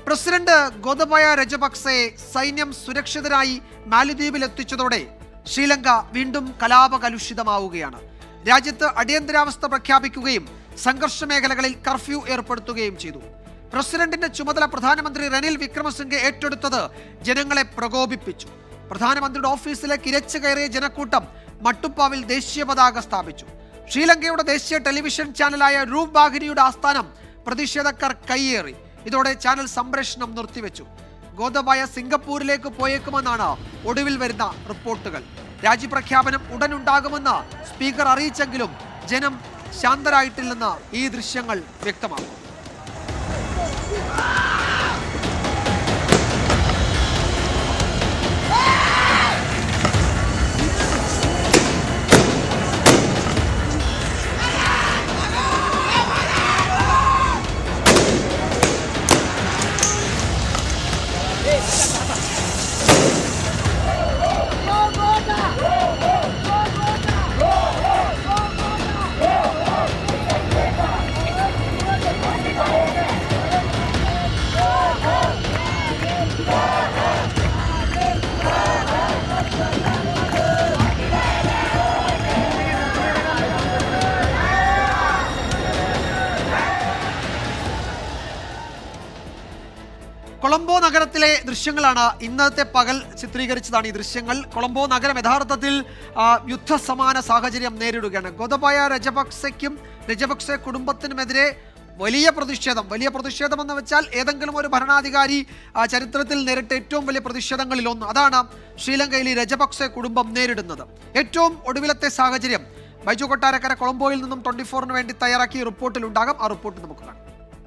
president Gotabaya Rajapaksa സൈന്യം സുരക്ഷിതരായി മാലിദ്വീപിൽ എത്തിച്ചതോടെ ശ്രീലങ്ക വീണ്ടും കലാപകലുഷിതമാവുകയാണ് രാജ്യത്ത് അടിയന്തരാവസ്ഥ പ്രഖ്യാപിക്കുകയും സംഘർഷ മേഖലകളിൽ കർഫ്യൂ ഏർപ്പെടുത്തുകയും ചെയ്തു പ്രസിഡന്റിന്റെ ചുമതല പ്രധാനമന്ത്രി റനിൽ വിക്രമസിംഗെ ഏറ്റെടുത്തത് ജനങ്ങളെ പ്രകോപിപ്പിച്ചു പ്രധാനമന്ത്രിയുടെ ഓഫീസിലേക്ക് ഇരച്ചു കയറിയ ജനക്കൂട്ടം മട്ടുപ്പാവിൽ ദേശീയ പതാക സ്ഥാപിച്ചു ശ്രീലങ്കയുടെ ദേശീയ ടെലിവിഷൻ ചാനലായ രൂപ് ബാഹിനിയുടെ ആസ്ഥാനം പ്രതിഷേധക്കാർ കൈയേറി ഇതോടെ ചാനൽ സംപ്രേഷണം നിർത്തിവെച്ചു ഗോതബായ സിംഗപ്പൂരിലേക്ക് പോയേക്കുമെന്നാണ് ഒടുവിൽ വരുന്ന റിപ്പോർട്ടുകൾ രാജ്യപ്രഖ്യാപനം ഉടനുണ്ടാകുമെന്ന് സ്പീക്കർ അറിയിച്ചെങ്കിലും ജനം ശാന്തരായിട്ടില്ലെന്ന് ഈ ദൃശ്യങ്ങൾ വ്യക്തമാക്കും കൊളംബോ നഗരത്തിലെ ദൃശ്യങ്ങളാണ് ഇന്നത്തെ പകൽ ചിത്രീകരിച്ചതാണ് ഈ ദൃശ്യങ്ങൾ കൊളംബോ നഗരം യഥാർത്ഥത്തിൽ ആ, യുദ്ധസമാന സാഹചര്യം നേരിടുകയാണ് ഗോതബായ രജപക്സയ്ക്കും രജപക്സെ കുടുംബത്തിനുമെതിരെ വലിയ പ്രതിഷേധം വലിയ പ്രതിഷേധം എന്ന് വെച്ചാൽ ഏതെങ്കിലും ഒരു ഭരണാധികാരി ആ, ചരിത്രത്തിൽ നേരിട്ട ഏറ്റവും വലിയ പ്രതിഷേധങ്ങളിൽ ഒന്ന് അതാണ് ശ്രീലങ്കയിലെ രജപക്സെ കുടുംബം നേരിടുന്നത് ഏറ്റവും ഒടുവിലത്തെ സാഹചര്യം ബൈജു കൊട്ടാരക്കര കൊളംബോയിൽ നിന്നും ട്വന്റി ഫോറിന് വേണ്ടി തയ്യാറാക്കിയ റിപ്പോർട്ടിൽ ഉണ്ടാകും ആ റിപ്പോർട്ട് നമുക്ക് കാണാം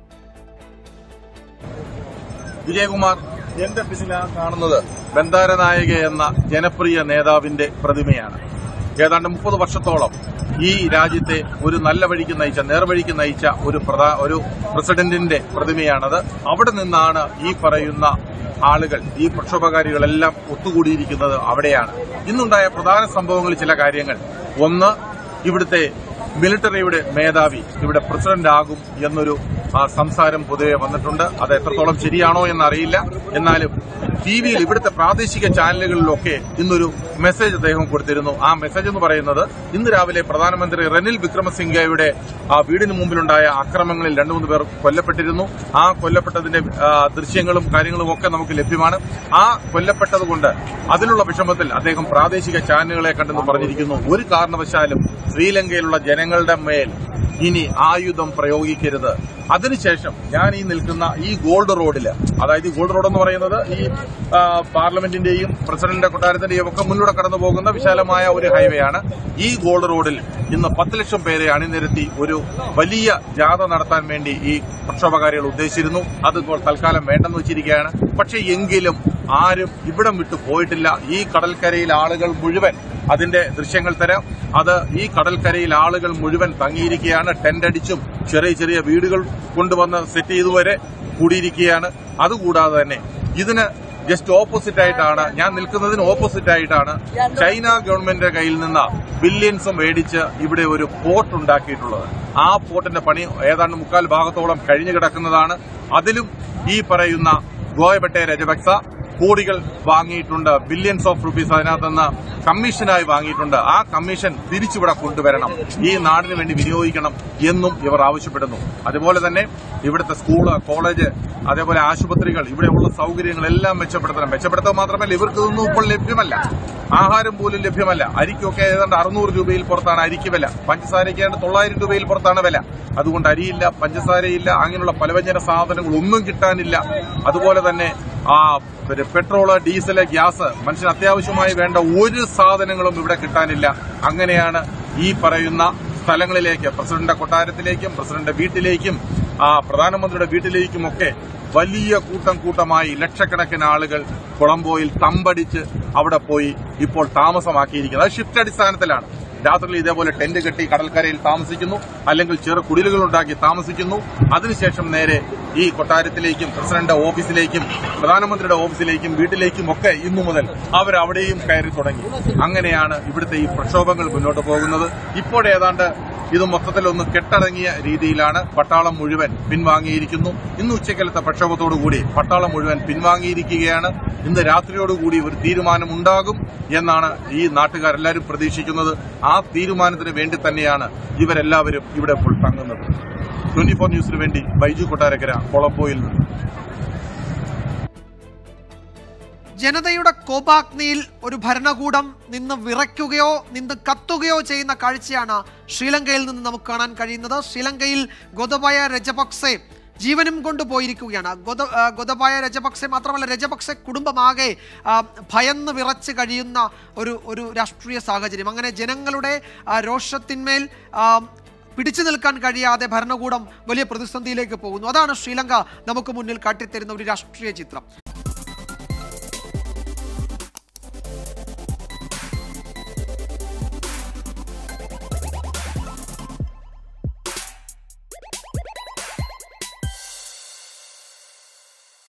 വിജയകുമാർ എന്റെ പിന്നിലാണ് കാണുന്നത് ബന്ധാരനായക എന്ന ജനപ്രിയ നേതാവിന്റെ പ്രതിമയാണ് ഏതാണ്ട് മുപ്പത് വർഷത്തോളം ഈ രാജ്യത്തെ ഒരു നല്ല വഴിക്ക് നയിച്ച നേർവഴിക്ക് നയിച്ച ഒരു പ്രധാ ഒരു പ്രസിഡന്റിന്റെ പ്രതിമയാണത് അവിടെ നിന്നാണ് ഈ പറയുന്ന ആളുകൾ ഈ പ്രക്ഷോഭകാരികളെല്ലാം ഒത്തുകൂടിയിരിക്കുന്നത് അവിടെയാണ് ഇന്നുണ്ടായ പ്രധാന സംഭവങ്ങളിൽ ചില കാര്യങ്ങൾ ഒന്ന് ഇവിടുത്തെ മിലിറ്ററിയുടെ മേധാവി ഇവിടെ പ്രസിഡന്റ് ആകും എന്നൊരു ആ, സംസാരം പൊതുവെ വന്നിട്ടുണ്ട് അത് എത്രത്തോളം ശരിയാണോ എന്നറിയില്ല എന്നാലും ടി വിയിൽ ഇവിടുത്തെ പ്രാദേശിക ചാനലുകളിലൊക്കെ ഇന്നൊരു മെസ്സേജ് അദ്ദേഹം കൊടുത്തിരുന്നു ആ മെസ്സേജ് എന്ന് പറയുന്നത് ഇന്ന് രാവിലെ പ്രധാനമന്ത്രി റനിൽ വിക്രമസിംഗയുടെ ആ വീടിന് മുമ്പിലുണ്ടായ അക്രമങ്ങളിൽ രണ്ടു മൂന്ന് പേർ കൊല്ലപ്പെട്ടിരുന്നു ആ കൊല്ലപ്പെട്ടതിന്റെ ആ, ദൃശ്യങ്ങളും കാര്യങ്ങളും ഒക്കെ നമുക്ക് ലഭ്യമാണ് ആ കൊല്ലപ്പെട്ടതുകൊണ്ട് അതിലുള്ള വിഷമത്തിൽ അദ്ദേഹം പ്രാദേശിക ചാനലുകളെ കണ്ടെന്ന് പറഞ്ഞിരിക്കുന്നു ഒരു കാരണവശാലും ശ്രീലങ്കയിലുള്ള ജനങ്ങളുടെ മേൽ ഇനി ആയുധം പ്രയോഗിക്കരുത് അതിനുശേഷം ഞാൻ ഈ നിൽക്കുന്ന ഈ ഗോൾഡ് റോഡില് അതായത് ഈ ഗോൾഡ് റോഡ് എന്ന് പറയുന്നത് ഈ ആ, പാർലമെന്റിന്റെയും പ്രസിഡന്റിന്റെ കൊട്ടാരത്തിന്റെയും ഒക്കെ മുന്നിലൂടെ കടന്നു പോകുന്ന വിശാലമായ ഒരു ഹൈവേ ആണ് ഈ ഗോൾഡ് റോഡിൽ ഇന്ന് പത്ത് ലക്ഷം പേരെ അണിനിരത്തി ഒരു വലിയ ജാഥ നടത്താൻ വേണ്ടി ഈ പ്രക്ഷോഭകാരികൾ ഉദ്ദേശിച്ചിരുന്നു അത് ഇപ്പോൾ തൽക്കാലം വേണ്ടെന്ന് വെച്ചിരിക്കുകയാണ് പക്ഷേ എങ്കിലും ആരും ഇവിടം വിട്ടു പോയിട്ടില്ല ഈ കടൽക്കരയിൽ ആളുകൾ മുഴുവൻ അതിന്റെ ദൃശ്യങ്ങൾ തരാം അത് ഈ കടൽക്കരയിൽ ആളുകൾ മുഴുവൻ തങ്ങിയിരിക്കുകയാണ് ടെന്റ് അടിച്ചും ചെറിയ ചെറിയ വീടുകൾ കൊണ്ടുവന്ന് സെറ്റ് ചെയ്തുവരെ കൂടിയിരിക്കുകയാണ് അതുകൂടാതെ തന്നെ ഇതിന് ജസ്റ്റ് ഓപ്പോസിറ്റ് ആയിട്ടാണ് ഞാൻ നിൽക്കുന്നതിന് ഓപ്പോസിറ്റ് ആയിട്ടാണ് ചൈന ഗവൺമെന്റിന്റെ കയ്യിൽ നിന്ന് ബില്യൻസ് മേടിച്ച് ഇവിടെ ഒരു പോർട്ട് ഉണ്ടാക്കിയിട്ടുള്ളത് ആ പോർട്ടിന്റെ പണി ഏതാണ്ട് മുക്കാൽ ഭാഗത്തോളം കഴിഞ്ഞു കിടക്കുന്നതാണ് അതിലും ഈ പറയുന്ന ഗോയബട്ടെ രജപക്സ കോടികൾ വാങ്ങിയിട്ടുണ്ട് ബില്യൺസ് ഓഫ് റുപ്പീസ് അതിനകത്ത് നിന്ന് കമ്മീഷനായി വാങ്ങിയിട്ടുണ്ട് ആ കമ്മീഷൻ തിരിച്ചിവിടെ കൊണ്ടുവരണം ഈ നാടിന് വേണ്ടി വിനിയോഗിക്കണം എന്നും ഇവർ ആവശ്യപ്പെടുന്നു അതുപോലെ തന്നെ ഇവിടുത്തെ സ്കൂള് കോളേജ് അതേപോലെ ആശുപത്രികൾ ഇവിടെയുള്ള സൗകര്യങ്ങളെല്ലാം മെച്ചപ്പെടുത്തണം മെച്ചപ്പെടുത്തുക മാത്രമല്ല ഇവർക്ക് ഇതൊന്നും ഇപ്പോൾ ലഭ്യമല്ല ആഹാരം പോലും ലഭ്യമല്ല അരിക്കൊക്കെ ഏതാണ്ട് അറുന്നൂറ് രൂപയിൽ പുറത്താണ് അരിക്ക് വില പഞ്ചസാരയ്ക്ക് ഏതാണ്ട് തൊള്ളായിരം രൂപയിൽ പുറത്താണ് വില അതുകൊണ്ട് അരിയില്ല പഞ്ചസാരയില്ല അങ്ങനെയുള്ള പലവ്യഞ്ജന സാധനങ്ങൾ ഒന്നും കിട്ടാനില്ല അതുപോലെ തന്നെ ആ പിന്നെ പെട്രോള് ഡീസല് ഗ്യാസ് മനുഷ്യന് അത്യാവശ്യമായി വേണ്ട ഒരു സാധനങ്ങളും ഇവിടെ കിട്ടാനില്ല അങ്ങനെയാണ് ഈ പറയുന്ന സ്ഥലങ്ങളിലേക്ക് പ്രസിഡന്റിന്റെ കൊട്ടാരത്തിലേക്കും പ്രസിഡന്റിന്റെ വീട്ടിലേക്കും ആ പ്രധാനമന്ത്രിയുടെ വീട്ടിലേക്കുമൊക്കെ വലിയ കൂട്ടം കൂട്ടമായി ലക്ഷക്കണക്കിന് ആളുകൾ കൊളംബോയിൽ തമ്പടിച്ച് അവിടെ പോയി ഇപ്പോൾ താമസമാക്കിയിരിക്കുന്നത് അത് ഷിഫ്റ്റ് അടിസ്ഥാനത്തിലാണ് രാത്രിയിൽ ഇതേപോലെ ടെന്റ് കെട്ടി കടൽക്കരയിൽ താമസിക്കുന്നു അല്ലെങ്കിൽ ചെറു കുടിലുകൾ ഉണ്ടാക്കി താമസിക്കുന്നു അതിനുശേഷം നേരെ ഈ കൊട്ടാരത്തിലേക്കും പ്രസിഡന്റ് ഓഫീസിലേക്കും പ്രധാനമന്ത്രിയുടെ ഓഫീസിലേക്കും വീട്ടിലേക്കും ഒക്കെ ഇന്നു മുതൽ അവർ അവിടെയും കയറി തുടങ്ങി അങ്ങനെയാണ് ഇവിടുത്തെ ഈ പ്രക്ഷോഭങ്ങൾ മുന്നോട്ട് പോകുന്നത് ഇപ്പോഴേതാണ്ട് ഇത് മൊത്തത്തിൽ ഒന്ന് കെട്ടടങ്ങിയ രീതിയിലാണ് പട്ടാളം മുഴുവൻ പിൻവാങ്ങിയിരിക്കുന്നു ഇന്ന് ഉച്ചക്കലത്തെ പ്രക്ഷോഭത്തോടുകൂടി പട്ടാളം മുഴുവൻ പിൻവാങ്ങിയിരിക്കുകയാണ് ഇന്ന് രാത്രിയോടുകൂടി ഒരു തീരുമാനമുണ്ടാകും എന്നാണ് ഈ നാട്ടുകാരെല്ലാവരും പ്രതീക്ഷിക്കുന്നത് ആ തീരുമാനത്തിന് വേണ്ടി തന്നെയാണ് ഇവരെല്ലാവരും ഇവിടെ ഇപ്പോൾ തങ്ങുന്നത് ട്വന്റി ഫോർ ന്യൂസിന് വേണ്ടി ബൈജു കൊട്ടാരക്കര കൊളംബോയിൽ നിന്ന് ജനതയുടെ കോപാഗ്നിയിൽ ഒരു ഭരണകൂടം നിന്ന് വിറയ്ക്കുകയോ നിന്ന് കത്തുകയോ ചെയ്യുന്ന കാഴ്ചയാണ് ശ്രീലങ്കയിൽ നിന്ന് നമുക്ക് കാണാൻ കഴിയുന്നത് ശ്രീലങ്കയിൽ ഗോതബായ രജപക്സെ ജീവനും കൊണ്ട് പോയിരിക്കുകയാണ് ഗോത ആ, ഗോതബായ രജപക്സെ മാത്രമല്ല രജപക്സെ കുടുംബമാകെ ആ, ഭയന്ന് വിറച്ച് കഴിയുന്ന ഒരു ഒരു രാഷ്ട്രീയ സാഹചര്യം അങ്ങനെ ജനങ്ങളുടെ ആ, രോഷത്തിന്മേൽ ആ, പിടിച്ചു നിൽക്കാൻ കഴിയാതെ ഭരണകൂടം വലിയ പ്രതിസന്ധിയിലേക്ക് പോകുന്നു അതാണ് ശ്രീലങ്ക നമുക്ക് മുന്നിൽ കാട്ടിത്തരുന്ന ഒരു രാഷ്ട്രീയ ചിത്രം